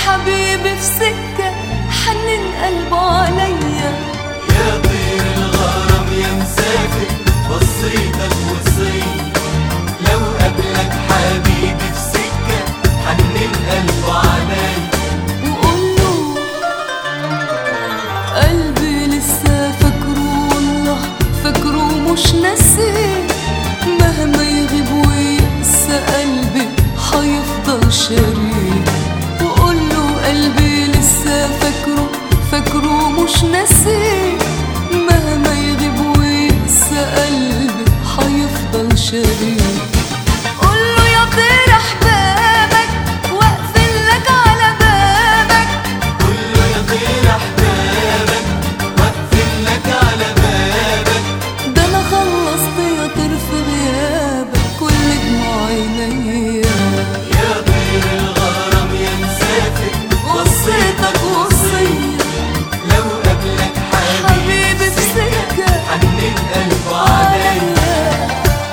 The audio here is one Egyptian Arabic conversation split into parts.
حبيبي في سكة حنن قلبه عليا يا طير الغرام يا مسافر وصيتك وصية لو قبلك حبيبي في سكة حنن قلبه عليا وقوله قلبي لسه فاكره والله فاكره مش ناسيه مهما يغيب ويقسى قلبي حيفضل شريك وقوله قلبي لسه فاكره فاكره مش ناسيه مهما يغيب ويقسى قلبي حيفضل شريك قوله يا طير احبابك واقفل لك على بابك كله يطير احبابك واقفل لك على بابك ده انا خلصت يا طير في غيابك كل دموع عينيا يا طير الغرام يا مسافر وصيتك وصية لو قبلك حبيبي حبيبي في سكة حنن قلبه عليا عليا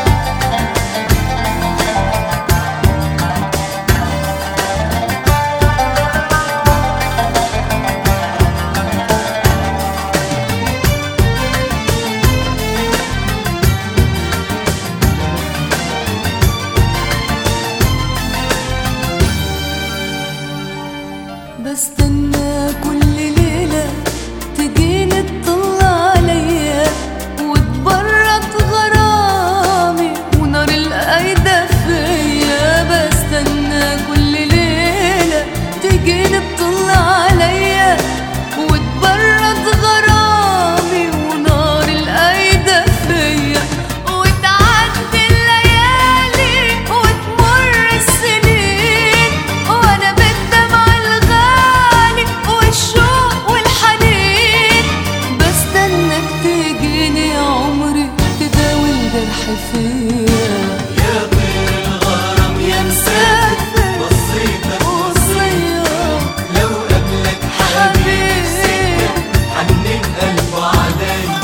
بستنى كل ليلة تجيني تطلع عليا وتبرد غرامي ونار القايدة فيا بستنى كل ليلة تجيني تطلع عليا وتبرد غرامي ونار القايدة فيا وتعدي الليالي وتمر السنين وانا بالدمع الغالي والشوق والحنين بستناك تجيني يا عمري تداوي الجرح فيا يا طير الغرام يا مسافر وصيتك وصية وصية لو قبلك حبيبي في سكة حنن قلبه عليا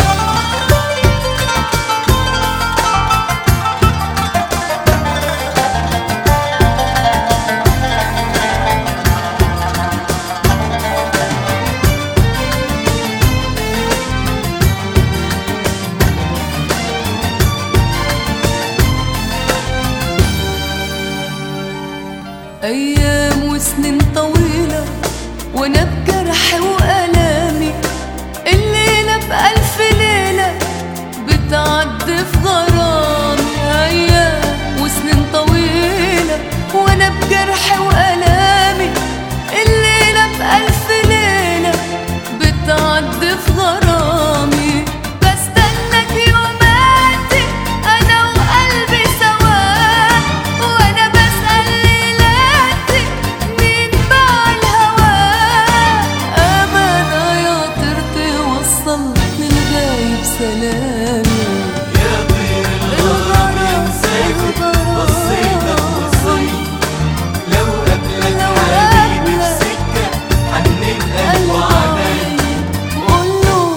أيام وسنين طويلة وأنا بجرحي وألامي الليلة بألف ليلة بتعدي في غرامي أيام وسنين طويلة وأنا بجرحي وألامي الليلة بألف ليلة بتعدي في غرامي بستناك يوماتي أنا وقلبي سوا وأنا بسأل ليلاتي مين باع الهوى أمانة يا طير توصلني لغايب سلامي يا طير الغرام يا مسافر وصيتك وصية لو قبلك لو حبيبي في قبلك سكة حنن قلبه عليا قوله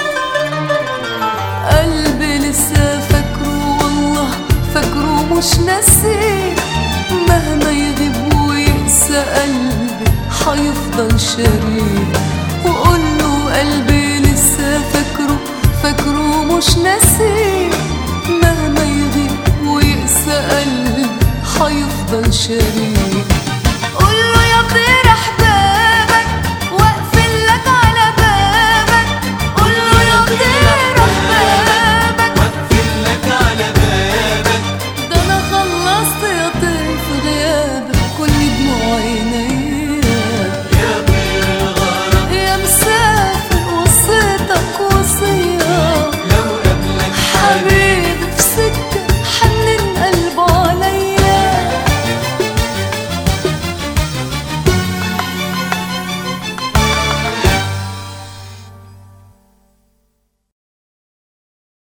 قلبي لسه فاكره والله فاكره مش ناسيه مهما يغيب ويقسى قلبي حيفضل شريك وقوله قلبي لسه فاكره فاكره مش ناسيه مهما يغيب ويقسى قلبي حيفضل شريك قوله يا طير